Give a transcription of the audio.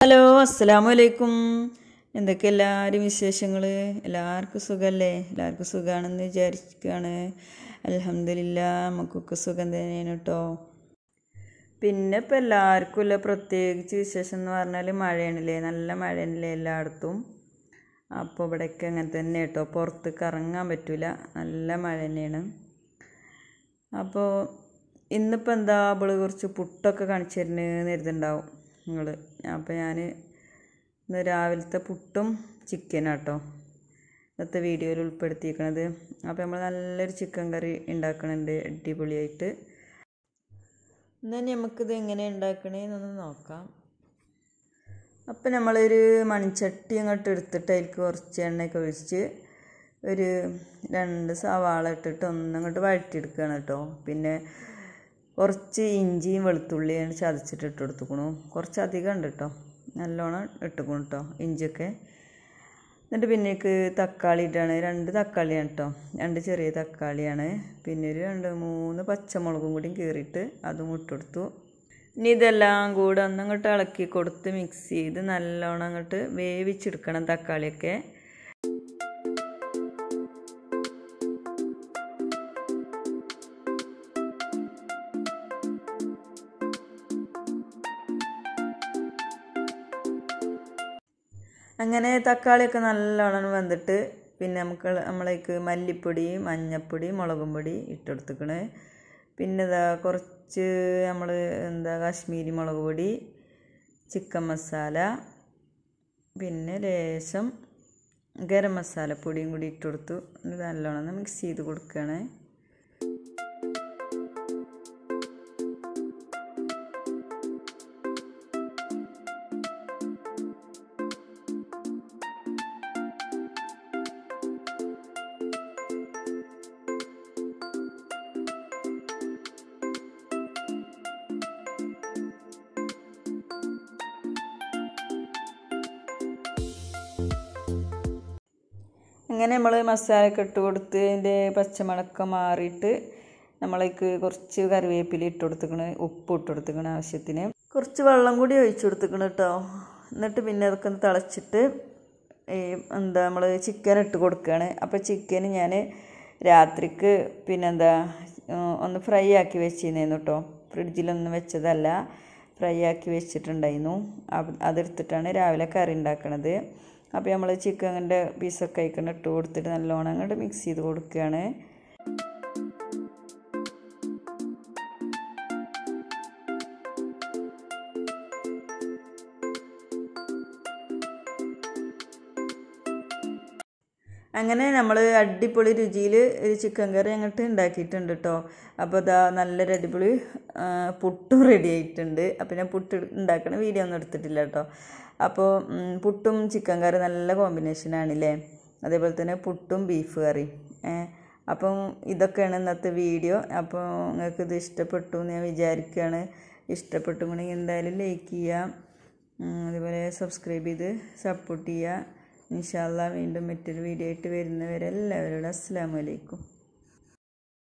hello അസ്സലാമു അലൈക്കും എന്തൊക്കെ എല്ലാവരും വിശേഷങ്ങൾ എല്ലാവർക്കും സുഖമല്ലേ എല്ലാവർക്കും സുഖമാണെന്ന് വിചാരിക്കുകയാണ് അലഹമില്ല നമുക്കൊക്കെ സുഖം തന്നെയാണ് കേട്ടോ പിന്നെ ഇപ്പം എല്ലാവർക്കും ഇല്ല പ്രത്യേകിച്ച് വിശേഷം എന്ന് പറഞ്ഞാൽ മഴയാണല്ലേ നല്ല മഴയാണല്ലേ എല്ലായിടത്തും അപ്പോൾ ഇവിടെയൊക്കെ അങ്ങനെ തന്നെ കേട്ടോ പുറത്തേക്ക് ഇറങ്ങാൻ പറ്റില്ല നല്ല മഴ തന്നെയാണ് അപ്പോൾ ഇന്നിപ്പോൾ എന്താ അവള് കുറച്ച് പുട്ടൊക്കെ കാണിച്ചു തരുന്നതെന്ന് കരുതുണ്ടാവും നിങ്ങൾ അപ്പോൾ ഞാൻ ഇന്ന് രാവിലത്തെ പുട്ടും ചിക്കനാട്ടോ ഇന്നത്തെ വീഡിയോയിൽ ഉൾപ്പെടുത്തിയിരിക്കണത് അപ്പോൾ നമ്മൾ നല്ലൊരു ചിക്കൻ കറി ഉണ്ടാക്കണുണ്ട് അടിപൊളിയായിട്ട് എന്നാൽ നമുക്കിത് എങ്ങനെ ഉണ്ടാക്കണേന്നൊന്ന് നോക്കാം അപ്പം നമ്മളൊരു മൺചട്ടി അങ്ങോട്ട് എടുത്തിട്ട് അതിലേക്ക് കുറച്ച് എണ്ണയൊക്കെ ഒഴിച്ച് ഒരു രണ്ട് സവാള ഇട്ടിട്ട് ഒന്നങ്ങോട്ട് വഴറ്റിയെടുക്കുകയാണ് കേട്ടോ പിന്നെ കുറച്ച് ഇഞ്ചിയും വെളുത്തുള്ളിയും ചതച്ചിട്ട് ഇട്ട് കൊടുത്തുക്കണു കുറച്ച് അധികം ഉണ്ട് കേട്ടോ നല്ലോണം ഇട്ടുക്കണു കേട്ടോ ഇഞ്ചിയൊക്കെ എന്നിട്ട് പിന്നേക്ക് തക്കാളി ഇട്ടാണ് രണ്ട് തക്കാളിയാണ് കേട്ടോ രണ്ട് ചെറിയ തക്കാളിയാണ് പിന്നെ ഒരു രണ്ട് മൂന്ന് പച്ചമുളകും കൂടി കീറിയിട്ട് അതും ഇട്ടുകൊടുത്തു ഇനി ഇതെല്ലാം കൂടെ ഒന്നങ്ങോട്ട് ഇളക്കി കൊടുത്ത് മിക്സ് ചെയ്ത് നല്ലോണം അങ്ങോട്ട് വേവിച്ചെടുക്കണം തക്കാളിയൊക്കെ അങ്ങനെ തക്കാളിയൊക്കെ നല്ലോണം വെന്തിട്ട് പിന്നെ നമുക്ക് നമ്മളേക്ക് മല്ലിപ്പൊടി മഞ്ഞൾപ്പൊടി മുളകും പൊടി ഇട്ടെടുത്തുക്കണ് പിന്നെ ഇതാ കുറച്ച് നമ്മൾ എന്താ കാശ്മീരി മുളക് പൊടി ചിക്കൻ മസാല പിന്നെ ലേശം ഗരം മസാല പൊടിയും കൂടി ഇട്ട് കൊടുത്തു ഇത് നല്ലോണം മിക്സ് ചെയ്ത് കൊടുക്കുകയാണ് അങ്ങനെ നമ്മൾ മസാലയൊക്കെ ഇട്ട് കൊടുത്ത് അതിൻ്റെ പച്ചമണക്കം മാറിയിട്ട് നമ്മളേക്ക് കുറച്ച് കറിവേപ്പില ഇട്ട് കൊടുത്തിക്കണ് ഉപ്പ് ഇട്ട് കൊടുത്തിക്കണ് ആവശ്യത്തിന് കുറച്ച് വെള്ളം കൂടി ഒഴിച്ചു കൊടുത്തിക്കണ് കേട്ടോ എന്നിട്ട് പിന്നെ അതൊക്കെ ഒന്ന് തിളച്ചിട്ട് ഈ എന്താ നമ്മൾ ചിക്കൻ ഇട്ട് കൊടുക്കുകയാണ് അപ്പോൾ ചിക്കൻ ഞാൻ രാത്രിക്ക് പിന്നെന്താ ഒന്ന് ഫ്രൈ ആക്കി വെച്ചിരുന്നു കേട്ടോ ഫ്രിഡ്ജിലൊന്നും വെച്ചതല്ല ഫ്രൈ ആക്കി വെച്ചിട്ടുണ്ടായിരുന്നു അതെടുത്തിട്ടാണ് രാവിലെ കറി ഉണ്ടാക്കണത് അപ്പോൾ നമ്മൾ ചിക്കൻ്റെ പീസൊക്കെ ആയിക്കൊണ്ട് ഇട്ട് കൊടുത്തിട്ട് നല്ലോണം അങ്ങോട്ട് മിക്സ് ചെയ്ത് കൊടുക്കുകയാണ് അങ്ങനെ നമ്മൾ അടിപൊളി രുചിയിൽ ഒരു ചിക്കൻ കറി അങ്ങോട്ട് ഉണ്ടാക്കിയിട്ടുണ്ട് കേട്ടോ അപ്പോൾ ഇതാ നല്ലൊരു അടിപൊളി പുട്ടും റെഡി ആയിട്ടുണ്ട് അപ്പോൾ ഞാൻ പുട്ട് ഉണ്ടാക്കണ വീഡിയോ ഒന്നും എടുത്തിട്ടില്ല കേട്ടോ അപ്പോൾ പുട്ടും ചിക്കൻ കറി നല്ല കോമ്പിനേഷനാണല്ലേ അതേപോലെ തന്നെ പുട്ടും ബീഫ് കറി അപ്പം ഇതൊക്കെയാണ് ഇന്നത്തെ വീഡിയോ അപ്പോൾ നിങ്ങൾക്ക് ഇത് ഇഷ്ടപ്പെട്ടു എന്ന് ഞാൻ വിചാരിക്കുകയാണ് ഇഷ്ടപ്പെട്ടുകൊണ്ടെങ്കിൽ എന്തായാലും ലൈക്ക് ചെയ്യുക അതുപോലെ സബ്സ്ക്രൈബ് ചെയ്ത് സപ്പോർട്ട് ചെയ്യുക ഇൻഷാല്ല വീണ്ടും മറ്റൊരു വീഡിയോ ആയിട്ട് വരുന്നവരെ എല്ലാവരോടും അസ്സാം വലൈക്കും